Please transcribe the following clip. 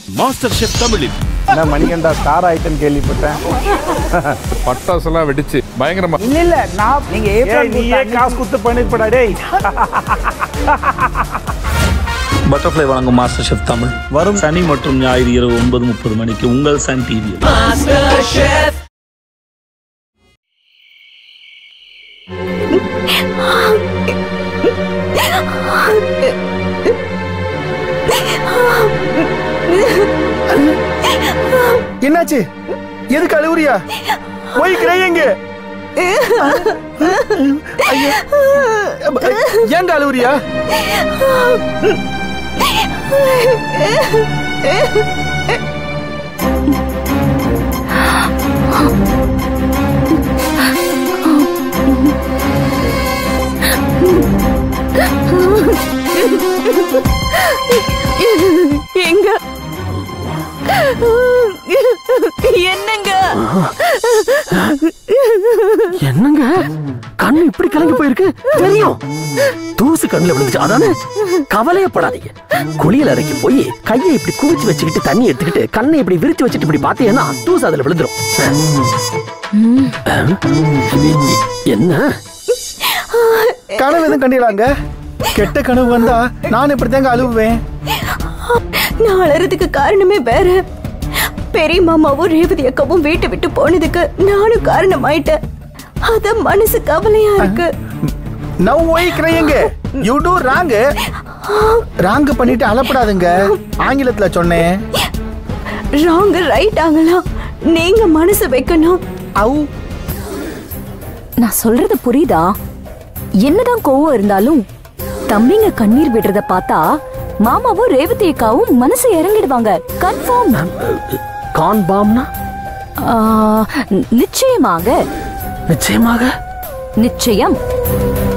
master chef தமிழில் என்ன மணிகண்டா star ஆயிட்டேன்னு கேள்விப்பட்டேன் பட்டாசெல்லாம் வெடிச்சு பயங்கரமா இல்ல இல்ல நான் நீங்க ஏய் ஏப்ரல் நீயே காசு குத்து பண்ணிருப்படா டேய் பட்டர்ஃப்ளை வழங்கும் மாஸ்டர் ஷெஃப் தமிழ் வரும் சனி மற்றும் ஞாயிறு இரவு ஒன்பது முப்பது மணிக்கு உங்கள் சன் டிவியில் என்னாச்சு எதுக்கு அழுவுறியா போய் கிரையங்க ஏன்டா அழுவுறியா எங்க என்னங்க என்னங்க கண்ணு இப்படி கலங்கி போயிருக்கு தெரியும் தூசு கண்ணுல விழுந்துச்சு அதானே கவலையப்படாதீங்க குளியல் அறைக்கு போய் கையை இப்படி குவிச்சு வச்சுக்கிட்டு தண்ணி எடுத்துக்கிட்டு கண்ணை இப்படி விரிச்சு வச்சுட்டு இப்படி பாத்தீங்கன்னா தூசு அதுல விழுந்துரும் என்ன கனவு எதுவும் கண்டிலாங்க கெட்ட கனவு வந்தா நான் இப்படிதாங்க அழுவுவேன் நான் அழறதுக்கு காரணமே வேற பெரிய மாமாவும் ரேவதி அக்காவும் வீட்டை விட்டு போனதுக்கு நானும் காரணமாயிட்டேன் அத மனசு கவலையா இருக்கு நவ் ஒய் கிரையங்க யூ டூ ராங் ராங் பண்ணிட்டு அலப்படாதுங்க ஆங்கிலத்துல சொன்னேன் ராங் ரைட் ஆகலாம் நீங்க மனசு வைக்கணும் அவு நான் சொல்றது புரியுதா என்னதான் கோவம் இருந்தாலும் தம்பிங்க கண்ணீர் விடுறத பார்த்தா மாமாவும் ரேவதி அக்காவும் மனசு இறங்கிடுவாங்க கன்ஃபார்ம் கான் பாம்னா நிச்சயமாக நிச்சயமாக நிச்சயம்